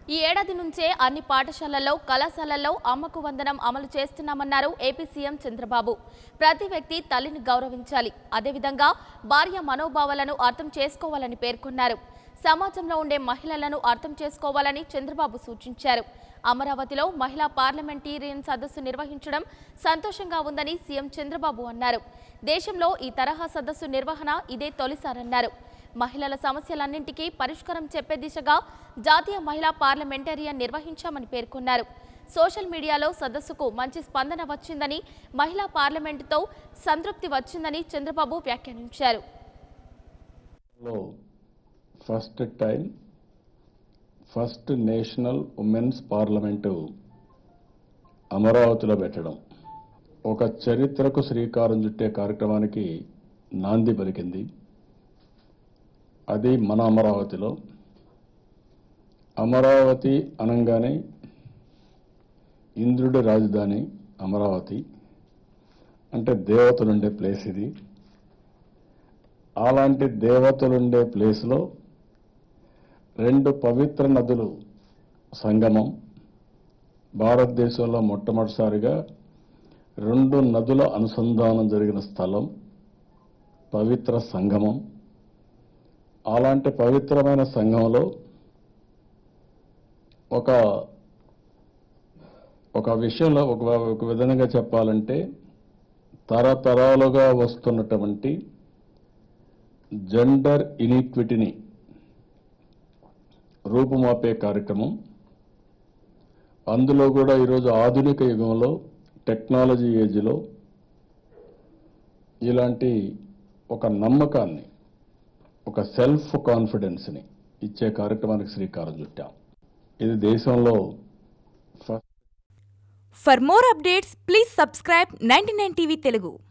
ఈ ఏడాది నుంచే అన్ని పాఠశాలల్లో కళాశాలల్లో అమ్మకు వందనం అమలు చేస్తున్నామన్నారు ఏపీ సీఎం చంద్రబాబు ప్రతి వ్యక్తి తల్లిని గౌరవించాలి అదేవిధంగా భార్య మనోభావాలను అర్థం చేసుకోవాలని పేర్కొన్నారు సమాజంలో ఉండే మహిళలను అర్థం చేసుకోవాలని చంద్రబాబు సూచించారు అమరావతిలో మహిళా పార్లమెంటేరియన్ సదస్సు నిర్వహించడం సంతోషంగా ఉందని సీఎం చంద్రబాబు అన్నారు దేశంలో ఈ తరహా సదస్సు నిర్వహణ ఇదే తొలిసారన్నారు మహిళల సమస్యలన్నింటికీ పరిష్కారం చెప్పే దిశగా జాతీయ మహిళా పార్లమెంటేరియన్ నిర్వహించామని పేర్కొన్నారు సోషల్ మీడియాలో సదస్సుకు మంచి స్పందన వచ్చిందని మహిళా పార్లమెంటుతో సంతృప్తి వచ్చిందని చంద్రబాబు వ్యాఖ్యానించారు లో first time first national women's parliament అమరావతిలో పెట్టడం ఒక చరిత్రకు శ్రీకారం చుట్టే కార్యక్రమానికి నాంది పలికింది అది మన అమరావతిలో అమరావతి అనగానే ఇంద్రుడి రాజధాని అమరావతి అంటే దేవతలుండే ప్లేస్ ఇది అలాంటి దేవతలుండే ప్లేస్లో రెండు పవిత్ర నదులు సంగమం భారతదేశంలో మొట్టమొదటిసారిగా రెండు నదుల అనుసంధానం జరిగిన స్థలం పవిత్ర సంగమం అలాంటి పవిత్రమైన సంఘంలో ఒక ఒక విషయంలో ఒక ఒక విధంగా చెప్పాలంటే తరతరాలుగా వస్తున్నటువంటి జెండర్ ఇనీక్విటీని రూపుమాపే కార్యక్రమం అందులో కూడా ఈరోజు ఆధునిక యుగంలో టెక్నాలజీ ఏజ్లో ఇలాంటి ఒక నమ్మకాన్ని ఒక సెల్ఫ్ కాన్ఫిడెన్స్ని ఇచ్చే కార్యక్రమానికి శ్రీకారం చుట్టాం ఇది దేశంలో first For more updates, please subscribe 99 TV Telugu.